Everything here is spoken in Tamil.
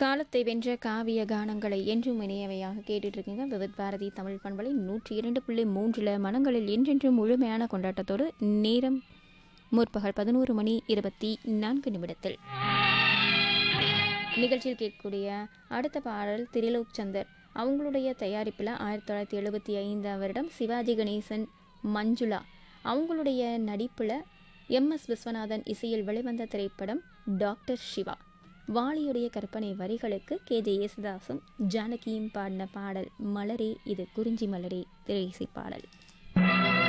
காலத்தை வென்ற காவிய கானங்களை என்றும் இணையவையாக கேட்டுட்டு இருக்கீங்க விவித் பாரதி தமிழ் பண்பலை நூற்றி இரண்டு புள்ளி மூன்றில் மனங்களில் என்றென்றும் முழுமையான கொண்டாட்டத்தோடு நேரம் முற்பகல் பதினோரு மணி இருபத்தி நான்கு நிமிடத்தில் நிகழ்ச்சியில் கேட்கக்கூடிய அடுத்த பாடல் திரிலோக் சந்தர் அவங்களுடைய தயாரிப்பில் ஆயிரத்தி தொள்ளாயிரத்தி எழுபத்தி ஐந்தாம் வருடம் சிவாஜி கணேசன் மஞ்சுளா அவங்களுடைய நடிப்பில் எம் எஸ் விஸ்வநாதன் இசையில் வெளிவந்த திரைப்படம் டாக்டர் சிவா வாலியுடைய கற்பனை வரிகளுக்கு கே ஜே யேசுதாசும் ஜானகியும் பாடின பாடல் மலரே இது குறிஞ்சி மலரே திரை இசை பாடல்